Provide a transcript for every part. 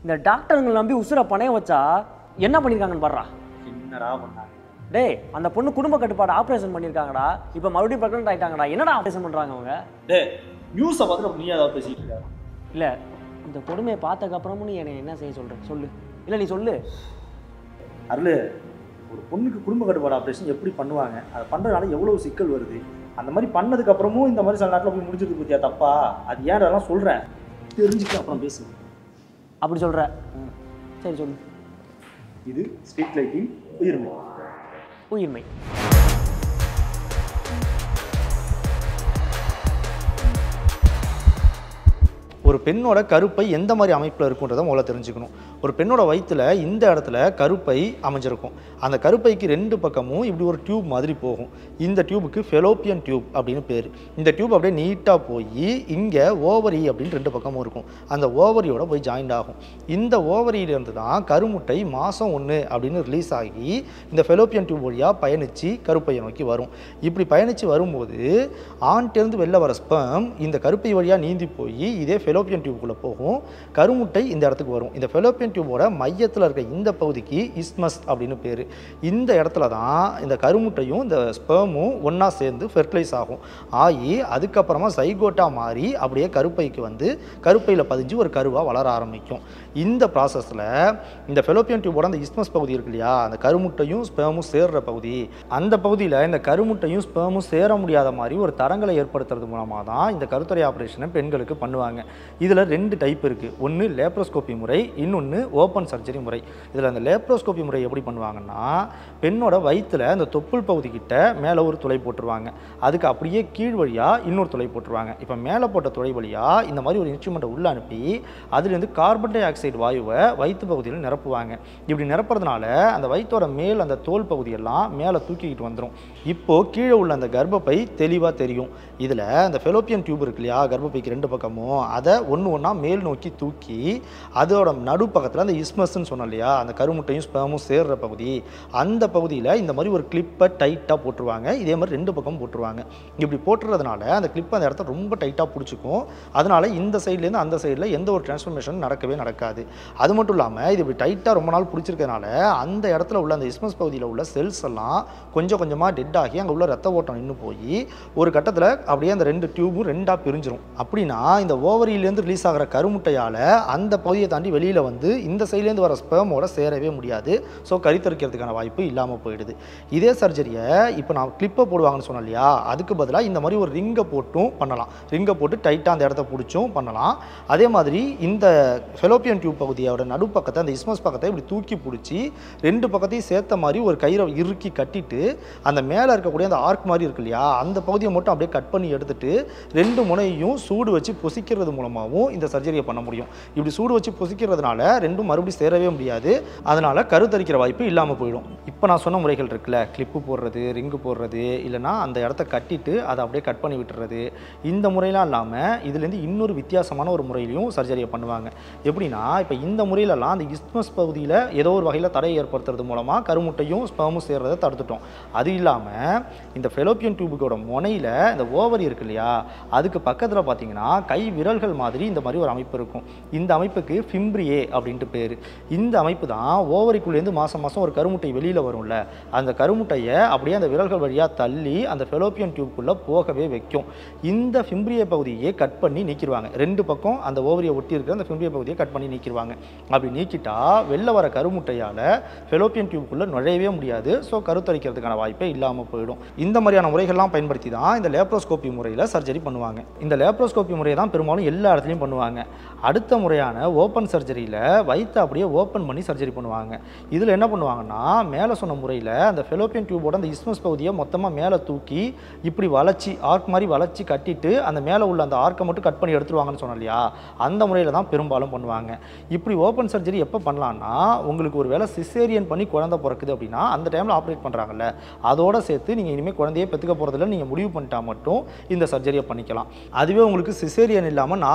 இந்த டாக்டருங்களை நம்பி உசுரை பணைய வச்சா என்ன பண்ணியிருக்காங்கன்னு பாடுறா என்னடா பண்ணாங்க டேய் அந்த பொண்ணு குடும்ப கட்டுப்பாடு ஆப்ரேஷன் பண்ணியிருக்காங்கடா இப்போ மறுபடியும் ப்ரெக்னென்ட் ஆயிட்டாங்கடா என்னடா ஆப்ரேஷன் பண்ணுறாங்க அவங்க டே நியூஸை பார்த்துட்டு நீ ஏதாவது பேசிட்டு இருக்க இல்லை இந்த கொடுமையை பார்த்ததுக்கப்புறமும் நீ என்னை என்ன செய்ய சொல்கிற சொல்லு இல்லை நீ சொல்லு அருள் ஒரு பொண்ணுக்கு குடும்ப கட்டுப்பாடு ஆப்ரேஷன் எப்படி பண்ணுவாங்க அதை பண்ணுறதுனால எவ்வளோ சிக்கல் வருது அந்த மாதிரி பண்ணதுக்கு அப்புறமும் இந்த மாதிரி சில நேரத்தில் போய் முடிஞ்சது பற்றியா தப்பா அது ஏன் அதெல்லாம் சொல்கிறேன் தெரிஞ்சுக்க அப்புறம் பேசு அப்படி சொல்கிற சரி சொல்லு இது ஸ்ட்ரீட் லைட்டிங் உயிர்மை உயிர்மை ஒரு பெண்ணோட கருப்பை எந்த மாதிரி அமைப்பில் இருக்குன்றதை முதல்ல தெரிஞ்சுக்கணும் ஒரு பெண்ணோட வயித்துல இந்த இடத்துல கருப்பை அமைஞ்சிருக்கும் அந்த கருப்பைக்கு ரெண்டு பக்கமும் இப்படி ஒரு டியூப் மாதிரி போகும் இந்த டியூபுக்கு ஃபெலோப்பியன் டியூப் அப்படின்னு பேர் இந்த டியூப் அப்படியே நீட்டாக போய் இங்கே ஓவரி அப்படின்னு ரெண்டு பக்கமும் இருக்கும் அந்த ஓவரியோட போய் ஜாயிண்ட் ஆகும் இந்த ஓவரியிலேருந்து தான் கருமுட்டை மாதம் ஒன்று அப்படின்னு ரிலீஸ் ஆகி இந்த ஃபெலோப்பியன் டியூப் வழியாக பயணித்து கருப்பையை நோக்கி வரும் இப்படி பயணித்து வரும்போது ஆண்கிட்டேருந்து வெளில வர ஸ்பெர்ம் இந்த கருப்பை வழியாக நீந்தி போய் இதே ஃபெலோப்பியன் டியூப்குள்ளே போகும் கருமுட்டை இந்த இடத்துக்கு வரும் இந்த ஃபெலோப்பியன் டியூபோட மையத்தில் இருக்க இந்த பகுதிக்கு இஸ்மஸ் அப்படின்னு பேர் இந்த இடத்துல தான் இந்த கருமுட்டையும் இந்த ஸ்பெர்மும் ஒன்றா சேர்ந்து ஃபெர்டிலைஸ் ஆகும் ஆகி அதுக்கப்புறமா சைகோட்டாக மாறி அப்படியே கருப்பைக்கு வந்து கருப்பையில் பதிஞ்சு ஒரு கருவாக வளர ஆரம்பிக்கும் இந்த ப்ராசஸில் இந்த ஃபெலோப்பியன் டியூபோட அந்த இஸ்மஸ் பகுதி இருக்கு இல்லையா அந்த கருமுட்டையும் ஸ்பெர்மும் சேர்ற பகுதி அந்த பகுதியில் இந்த கருமுட்டையும் ஸ்பெர்மும் சேர முடியாத மாதிரி ஒரு தரங்களை ஏற்படுத்துறது மூலமாக தான் இந்த கருத்துறை ஆப்ரேஷனை பெண்களுக்கு பண்ணுவாங்க இதில் ரெண்டு டைப் இருக்குது ஒன்று லேப்ரோஸ்கோபி முறை இன்னொன்று ஓப்பன் சர்ஜரி முறை இதில் அந்த லேப்ரோஸ்கோபி முறை எப்படி பண்ணுவாங்கன்னா பெண்ணோட வயிற்றில் இந்த தொப்புள் பகுதி கிட்ட மேலே ஒரு துளை போட்டுருவாங்க அதுக்கு அப்படியே கீழ் வழியாக இன்னொரு துளை போட்டுருவாங்க இப்போ மேலே போட்ட துளை வழியாக இந்த மாதிரி ஒரு இன்ஸ்ட்ருமெண்ட்டை உள்ளே அனுப்பி அதுலேருந்து கார்பன் டை ஆக்சைடு வாயுவை வயிற்று பகுதியில் நிரப்புவாங்க இப்படி நிரப்புறதுனால அந்த வயிற்றோட மேல் அந்த தோல் பகுதியெல்லாம் மேலே தூக்கிக்கிட்டு வந்துடும் இப்போது கீழே உள்ள அந்த கர்ப்பப்பை தெளிவாக தெரியும் இதில் அந்த ஃபெலோப்பியன் டியூப் இருக்கு இல்லையா கர்ப்பப்பைக்கு ரெண்டு பக்கமும் அதை ஒன்று ஒன்றா மேல் நோக்கி தூக்கி அதோட நடுப்பக்கத்தில் அந்த இஸ்மஸ்ன்னு சொன்னோம் இல்லையா அந்த கருமுட்டையும் ஸ்பேமும் சேர்ற பகுதி அந்த பகுதியில் இந்த மாதிரி ஒரு கிளிப்பை டைட்டாக போட்டுருவாங்க இதே மாதிரி ரெண்டு பக்கம் போட்டுருவாங்க இப்படி போட்டுறதுனால அந்த கிளிப் அந்த இடத்த ரொம்ப டைட்டாக பிடிச்சிக்கும் அதனால இந்த சைட்லேருந்து அந்த சைடில் எந்த ஒரு டிரான்ஸ்ஃபர்மேஷன் நடக்கவே நடக்காது அது மட்டும் இல்லாமல் இது இப்படி டைட்டாக ரொம்ப நாள் பிடிச்சிருக்கனால அந்த இடத்துல உள்ள அந்த இஸ்மஸ் பகுதியில் உள்ள செல்ஸ் எல்லாம் கொஞ்சம் கொஞ்சமாக டெட் ஆகி அங்கே உள்ள ரத்த ஓட்டம் நின்று போய் ஒரு கட்டத்தில் அப்படியே அந்த ரெண்டு டியூபும் ரெண்டாக பிரிஞ்சிரும் அப்படின்னா இந்த ஓவரியிலேருந்து ரிலீஸ் ஆகிற கருமுட்டையால் அந்த பகுதியை தாண்டி வெளியில் வந்து இந்த சைட்லேருந்து வர ஸ்பெர்மோட சேரவே முடியாது ஸோ கரித்தரிக்கிறதுக்கான வாய்ப்பு இல்லாமல் போயிடுது இதே சர்ஜரியை இப்போ நான் கிளிப்பை போடுவாங்கன்னு சொன்னேன் இல்லையா அதுக்கு பதிலாக இந்த மாதிரி ஒரு ரிங்கை போட்டும் பண்ணலாம் ரிங்கை போட்டு டைட்டாக அந்த இடத்த பிடிச்சும் பண்ணலாம் அதே மாதிரி இந்த ஃபெலோப்பியன் டியூப் பகுதியோட நடுப்பக்கத்தை அந்த இஸ்மஸ் பக்கத்தை இப்படி தூக்கி பிடிச்சி ரெண்டு பக்கத்தையும் சேர்த்த மாதிரி ஒரு கயிறை இறுக்கி கட்டிட்டு அந்த மேலே இருக்கக்கூடிய அந்த ஆர்க் மாதிரி இருக்கு இல்லையா அந்த பகுதியை மட்டும் அப்படியே கட் பண்ணி எடுத்துட்டு ரெண்டு முனையையும் சூடு வச்சு பொசிக்கிறது மூலமாகவும் இந்த சர்ஜரியை பண்ண முடியும் இப்படி சூடு வச்சு பொசிக்கிறதுனால ரெண்டும் மறுபடியும் சேரவே முடியாது அதனால கருத்தரிக்கிற வாய்ப்பு இல்லாமல் போயிடும் இப்போ நான் சொன்ன முறைகள் இருக்குல்ல கிளிப்பு போடுறது ரிங்கு போடுறது இல்லைன்னா அந்த இடத்த கட்டிட்டு அதை அப்படியே கட் பண்ணி விட்டுறது இந்த முறையெல்லாம் இல்லாமல் இதுலேருந்து இன்னொரு வித்தியாசமான ஒரு முறையிலையும் சர்ஜரியை பண்ணுவாங்க எப்படின்னா இப்போ இந்த முறையிலலாம் அந்த இஸ்மஸ் பகுதியில் ஏதோ ஒரு வகையில் தடை ஏற்படுத்துறது மூலமாக கருமுட்டையும் ஸ்பெர்மும் சேர்றதை தடுத்துட்டோம் அது இல்லாமல் இந்த ஃபெலோப்பியன் டியூபுக்கோட முனையில் இந்த ஓவரி இருக்கு இல்லையா அதுக்கு பக்கத்தில் பார்த்தீங்கன்னா கை விரல்கள் மாதிரி இந்த மாதிரி ஒரு அமைப்பு இருக்கும் இந்த அமைப்புக்கு ஃபிம்ப்ரியே அப்படின்ட்டு பேர் இந்த அமைப்பு தான் ஓவரிக்குள்ளேருந்து மாதம் மாதம் ஒரு கருமுட்டை வெளியில் வரும்ல அந்த கருமுட்டையை அப்படியே அந்த விரல்கள் வழியாக தள்ளி அந்த ஃபெலோப்பியன் டியூப்குள்ளே போகவே வைக்கும் இந்த ஃபிம்ப்ரிய பகுதியை கட் பண்ணி நீக்கிடுவாங்க ரெண்டு பக்கம் அந்த ஓவரியை ஒட்டி இருக்கிற அந்த ஃபிம்ப்ரிய பகுதியை கட் பண்ணி நீக்கிடுவாங்க அப்படி நீக்கிட்டா வெளில வர கருமுட்டையால் ஃபெலோப்பியன் டியூப்குள்ளே நுழையவே முடியாது ஸோ கருத்தரிக்கிறதுக்கான வாய்ப்பே இல்லாமல் போயிடும் இந்த மாதிரியான முறைகள்லாம் பயன்படுத்தி தான் இந்த லேப்ரோஸ்கோப்பி முறையில் சர்ஜரி பண்ணுவாங்க இந்த லேப்ரோஸ்கோப்பி முறையை தான் பெரும்பாலும் எல்லா இடத்துலையும் பண்ணுவாங்க அடுத்த முறையான ஓப்பன் சர்ஜரியில் வயிற்றை அப்படியே ஓப்பன் பண்ணி சர்ஜரி பண்ணுவாங்க இதில் என்ன பண்ணுவாங்கன்னா மேலே சொன்ன முறையில் அந்த ஃபெலோப்பியன் டியூபோட அந்த இஸ்மஸ் பகுதியை மொத்தமாக மேலே தூக்கி இப்படி வளைச்சி ஆர்க் மாதிரி வளைச்சி கட்டிட்டு அந்த மேலே உள்ள அந்த ஆர்க்கை மட்டும் கட் பண்ணி எடுத்துருவாங்கன்னு சொன்னோம் இல்லையா அந்த முறையில் தான் பெரும்பாலும் பண்ணுவாங்க இப்படி ஓப்பன் சர்ஜரி எப்போ பண்ணலான்னா உங்களுக்கு ஒரு வேளை சிசேரியன் பண்ணி குழந்தை பிறக்குது அப்படின்னா அந்த டைமில் ஆப்ரேட் பண்ணுறாங்கல்ல அதோட சேர்த்து நீங்கள் இனிமேல் குழந்தையே பெற்றுக்க போகிறதில்ல நீங்கள் முடிவு பண்ணிட்டா மட்டும் இந்த சர்ஜரியை பண்ணிக்கலாம் அதுவே உங்களுக்கு சிசேரியன் இல்லாமல்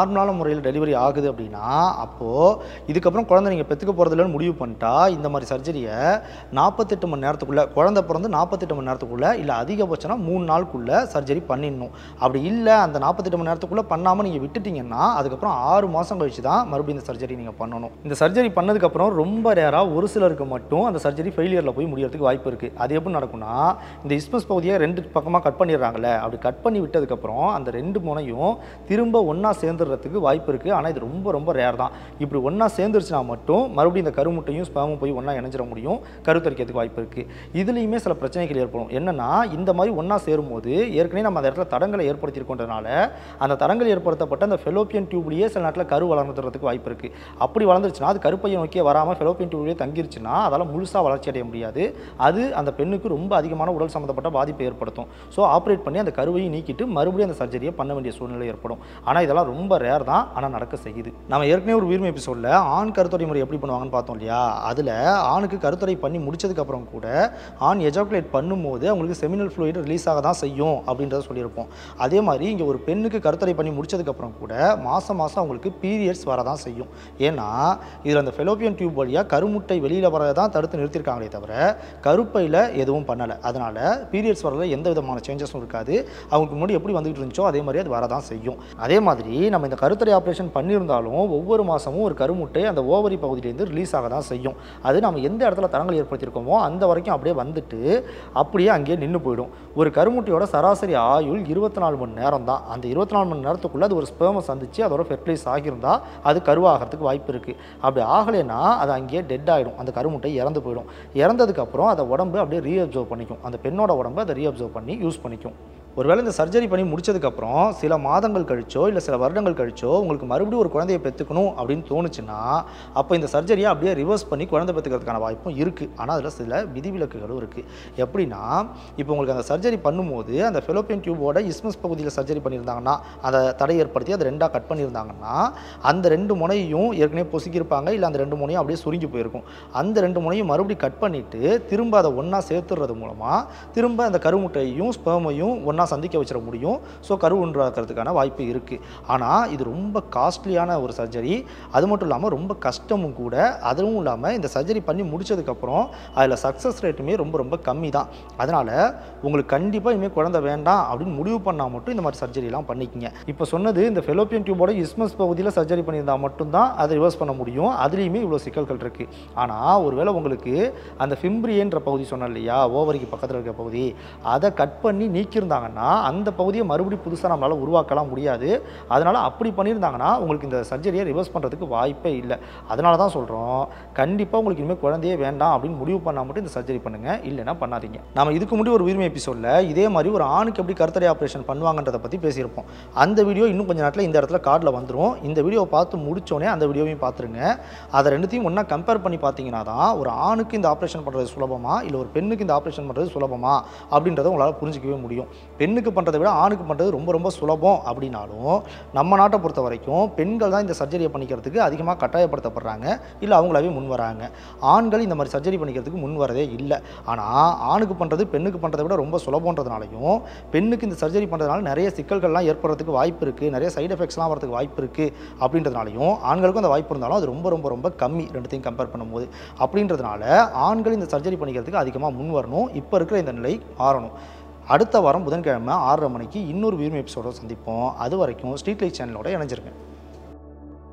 நார்மலான முறையில் டெலிவரி ஆகுது அப்படின்னா அப்போது இதுக்கப்புறம் குழந்தை நீங்கள் பெற்றுக்க போகிறதில்லன்னு முடிவு பண்ணிட்டா இந்த மாதிரி சர்ஜரியை நாற்பத்தெட்டு மணி நேரத்துக்குள்ளே குழந்தை பிறந்து நாற்பத்தெட்டு மணி நேரத்துக்குள்ளே இல்லை அதிகபட்சம்னா மூணு நாளுக்குள்ளே சர்ஜரி பண்ணிடணும் அப்படி இல்லை அந்த நாற்பத்தெட்டு மணி நேரத்துக்குள்ளே பண்ணாமல் நீங்கள் விட்டுட்டீங்கன்னா அதுக்கப்புறம் ஆறு மாதம் கழிச்சு தான் மறுபடியும் இந்த சர்ஜரி நீங்கள் பண்ணணும் இந்த சர்ஜரி பண்ணதுக்கப்புறம் ரொம்ப ரேராக ஒரு சிலருக்கு மட்டும் அந்த சர்ஜரி ஃபெயிலியரில் போய் முடியறதுக்கு வாய்ப்பு இருக்குது அது எப்படி நடக்கும்னா இந்த இஸ்மஸ் பகுதியை ரெண்டு பக்கமாக கட் பண்ணிடுறாங்கல்ல அப்படி கட் பண்ணி விட்டதுக்கப்புறம் அந்த ரெண்டு முனையும் திரும்ப ஒன்றா சேர்ந்துடுறதுக்கு வாய்ப்பு இருக்குது ஆனால் இது ரொம்ப ரொம்ப ரேர் தான் இப்படி ஒன்றா சேர்ந்துருச்சுனா மட்டும் மறுபடியும் இந்த கருமுட்டையும் ஸ்பேமும் போய் ஒன்றா இணைஞ்சிட முடியும் கருத்தரிக்கிறதுக்கு வாய்ப்பு இருக்குது இதுலேயுமே சில பிரச்சனைகள் ஏற்படும் என்னன்னா இந்த மாதிரி ஒன்றா சேரும்போது ஏற்கனவே நம்ம அந்த இடத்துல தடங்களை ஏற்படுத்தியிருக்கோன்றனால அந்த தடங்கள் ஏற்படுத்தப்பட்ட அந்த ஃபெலோப்பியன் டியூப்லேயே சில நேரத்தில் கரு வளர்ந்துறதுக்கு வாய்ப்பு இருக்குது அப்படி வளர்ந்துருச்சுன்னா அது கருப்பையை நோக்கியே வராமல் ஃபெலோப்பியன் டியூப்லேயே தங்கிருச்சுன்னா அதால் முழுசாக வளர்ச்சி அடைய முடியாது அது அந்த பெண்ணுக்கு ரொம்ப அதிகமான உடல் சம்மந்தப்பட்ட பாதிப்பை ஏற்படுத்தும் ஸோ ஆப்ரேட் பண்ணி அந்த கருவையும் நீக்கிட்டு மறுபடியும் அந்த சர்ஜரியை பண்ண வேண்டிய சூழ்நிலை ஏற்படும் ஆனால் இதெல்லாம் ரொம்ப ரேர் தான் ஆனால் நடக்க செய்யுது நம்ம ஏற்கனவே ஒரு உரிமை எபிசோடில் ஆண் கருத்துறை முறை எப்படி பண்ணுவாங்கன்னு பார்த்தோம் இல்லையா அதில் ஆணுக்கு கருத்துறை பண்ணி முடிச்சதுக்கப்புறம் கூட ஆண் எஜாக்குலேட் பண்ணும்போது அவங்களுக்கு செமினல் ஃப்ளூயிட் ரிலீஸ் ஆக தான் செய்யும் அப்படின்றத சொல்லியிருப்போம் அதே மாதிரி இங்கே ஒரு பெண்ணுக்கு கருத்தடை பண்ணி முடிச்சதுக்கப்புறம் கூட மாதம் மாதம் அவங்களுக்கு பீரியட்ஸ் வர தான் செய்யும் ஏன்னா இதில் அந்த ஃபெலோப்பியன் டியூப் வழியாக கருமுட்டை வெளியில் வரதை தான் தடுத்து நிறுத்தியிருக்காங்களே தவிர கருப்பையில் எதுவும் பண்ணலை அதனால் பீரியட்ஸ் வரல எந்த விதமான சேஞ்சஸும் இருக்காது அவங்களுக்கு முன்னாடி எப்படி வந்துகிட்டு இருந்துச்சோ அதே மாதிரி அது வரதான் செய்யும் அதே மாதிரி நம்ம இந்த கருத்தடை ஆப்ரேஷன் பண்ணியிருந்தாலும் ஒவ்வொரு மாதமும் ஒரு கருமுட்டை அந்த ஓவரி பகுதியிலேருந்து ரிலீஸ் ஆக தான் செய்யும் அது நம்ம எந்த இடத்துல தரங்கள் ஏற்படுத்தியிருக்கோமோ அந்த வரைக்கும் அப்படியே வந்துட்டு அப்படியே அங்கேயே நின்று போயிடும் ஒரு கருமுட்டையோட சராசரி ஆயுள் இருபத்தி நாலு மணி நேரம் தான் அந்த இருபத்தி நாலு மணி நேரத்துக்குள்ளே அது ஒரு ஸ்பேமை சந்திச்சு அதோட ஃபெர்டிலைஸ் ஆகியிருந்தா அது கருவாகிறதுக்கு வாய்ப்பு இருக்குது அப்படி ஆகலைன்னா அது அங்கேயே டெட் ஆகிடும் அந்த கருமுட்டை இறந்து போயிடும் இறந்ததுக்கப்புறம் அதை உடம்பு அப்படியே ரீஅப்சர்வ் பண்ணிக்கும் அந்த பெண்ணோட உடம்பு அதை ரீஅப்சர்வ் பண்ணி யூஸ் பண்ணிக்கும் ஒருவேளை இந்த சர்ஜரி பண்ணி முடிச்சதுக்கப்புறம் சில மாதங்கள் கழிச்சோ இல்லை சில வருடங்கள் கழிச்சோ உங்களுக்கு மறுபடியும் ஒரு குழந்தையை பெற்றுக்கணும் அப்படின்னு தோணுச்சுன்னா அப்போ இந்த சர்ஜரியை அப்படியே ரிவர்ஸ் பண்ணி குழந்தை பெற்றுக்கிறதுக்கான வாய்ப்பும் இருக்குது ஆனால் அதில் சில விதிவிலக்குகளும் இருக்குது எப்படின்னா இப்போ உங்களுக்கு அந்த சர்ஜரி பண்ணும்போது அந்த ஃபெலோப்பியன் டியூபோட இஸ்மஸ் பகுதியில் சர்ஜரி பண்ணியிருந்தாங்கன்னா அதை தடை ஏற்படுத்தி அதை ரெண்டாக கட் பண்ணியிருந்தாங்கன்னா அந்த ரெண்டு முனையும் ஏற்கனவே பொசுக்கியிருப்பாங்க இல்லை அந்த ரெண்டு முனையும் அப்படியே சுருங்கி போயிருக்கும் அந்த ரெண்டு முனையும் மறுபடியும் கட் பண்ணிவிட்டு திரும்ப அதை ஒன்றா சேர்த்துறது மூலமாக திரும்ப அந்த கருமுட்டையும் ஸ்பெர்மையும் ஒன்றா சந்திக்க வச்சிட முடியும் ஸோ கரு உண்டாக்குறதுக்கான வாய்ப்பு இருக்குது ஆனால் இது ரொம்ப காஸ்ட்லியான ஒரு சர்ஜரி அது மட்டும் இல்லாமல் ரொம்ப கஷ்டமும் கூட அதுவும் இல்லாமல் இந்த சர்ஜரி பண்ணி முடிச்சதுக்கப்புறம் அதில் சக்ஸஸ் ரேட்டுமே ரொம்ப ரொம்ப கம்மி தான் அதனால் உங்களுக்கு கண்டிப்பாக இனிமேல் குழந்தை வேண்டாம் அப்படின்னு முடிவு பண்ணால் மட்டும் இந்த மாதிரி சர்ஜரிலாம் பண்ணிக்கங்க இப்போ சொன்னது இந்த ஃபெலோப்பியன் டியூபோட இஸ்மஸ் பகுதியில் சர்ஜரி பண்ணியிருந்தால் மட்டும்தான் அதை ரிவர்ஸ் பண்ண முடியும் அதுலேயுமே இவ்வளோ சிக்கல்கள் இருக்குது ஆனால் ஒருவேளை உங்களுக்கு அந்த ஃபிம்ப்ரியன்ற பகுதி சொன்னேன் இல்லையா ஓவரிக்கு பக்கத்தில் இருக்க பகுதி அதை கட் பண்ணி நீக்கியிருந்தாங்கன்னா அந்த பகுதியை மறுபடியும் புதுசாக நம்மளால் உருவாக்கலாம் முடியாது அதனால் அப்படி பண்ணியிருந்தாங்கன்னா உங்களுக்கு இந்த சர்ஜரியை ரிவர்ஸ் பண்ணுறதுக்கு வாய்ப்பே இல்லை அதனால தான் சொல்கிறோம் கண்டிப்பாக உங்களுக்கு இனிமேல் குழந்தையே வேண்டாம் அப்படின்னு முடிவு பண்ணால் மட்டும் இந்த சர்ஜரி பண்ணுங்கள் இல்லைன்னா பண்ணாதீங்க நம்ம இதுக்கு முன்னாடி ஒரு உரிமை எபிசோடில் இதே மாதிரி ஒரு ஆணுக்கு எப்படி கருத்தடை ஆப்ரேஷன் பண்ணுவாங்கன்றதை பற்றி பேசியிருப்போம் அந்த வீடியோ இன்னும் கொஞ்சம் நேரத்தில் இந்த இடத்துல கார்டில் வந்துடும் இந்த வீடியோவை பார்த்து முடிச்சோடனே அந்த வீடியோவையும் பார்த்துருங்க அதை ரெண்டுத்தையும் ஒன்றா கம்பேர் பண்ணி பார்த்தீங்கன்னா தான் ஒரு ஆணுக்கு இந்த ஆப்ரேஷன் பண்ணுறது சுலபமா இல்லை ஒரு பெண்ணுக்கு இந்த ஆப்ரேஷன் பண்ணுறது சுலபமா அப்படின்றத உங்களால் புரிஞ்சிக்கவே முடியும் பெண்ணுக்கு பண்ணுறதை விட ஆணுக்கு பண்ணுறது ரொம்ப ரொம்ப சுலபம் அப்படின்னாலும் நம்ம நாட்டை பொறுத்த வரைக்கும் பெண்கள் தான் இந்த சர்ஜரியை பண்ணிக்கிறதுக்கு அதிகமாக கட்டாயப்படுத்தப்படுறாங்க இல்லை அவங்களாவே முன் வராங்க ஆண்கள் இந்த மாதிரி சர்ஜரி பண்ணிக்கிறதுக்கு முன் வரதே இல்லை ஆனால் ஆணுக்கு பண்ணுறது பெண்ணுக்கு பண்ணுறதை விட ரொம்ப சுலபன்றதுனாலையும் பெண்ணுக்கு இந்த சர்ஜரி பண்ணுறதுனால நிறைய சிக்கல்கள்லாம் ஏற்படுறதுக்கு வாய்ப்பு இருக்குது நிறைய சைடு எஃபெக்ட்ஸ்லாம் வரதுக்கு வாய்ப்பு இருக்குது அப்படின்றதுனாலையும் ஆண்களுக்கும் அந்த வாய்ப்பு இருந்தாலும் அது ரொம்ப ரொம்ப ரொம்ப கம்மி ரெண்டுத்தையும் கம்பேர் பண்ணும்போது அப்படின்றதுனால ஆண்கள் இந்த சர்ஜரி பண்ணிக்கிறதுக்கு அதிகமாக முன் வரணும் இப்போ இருக்கிற இந்த நிலை மாறணும் அடுத்த வாரம் புதன்கிழமை ஆறரை மணிக்கு இன்னொரு வீரம் எபிசோட சந்திப்போம் அது வரைக்கும் ஸ்ட்ரீட் லைட் சேனலோட இணைஞ்சிருங்க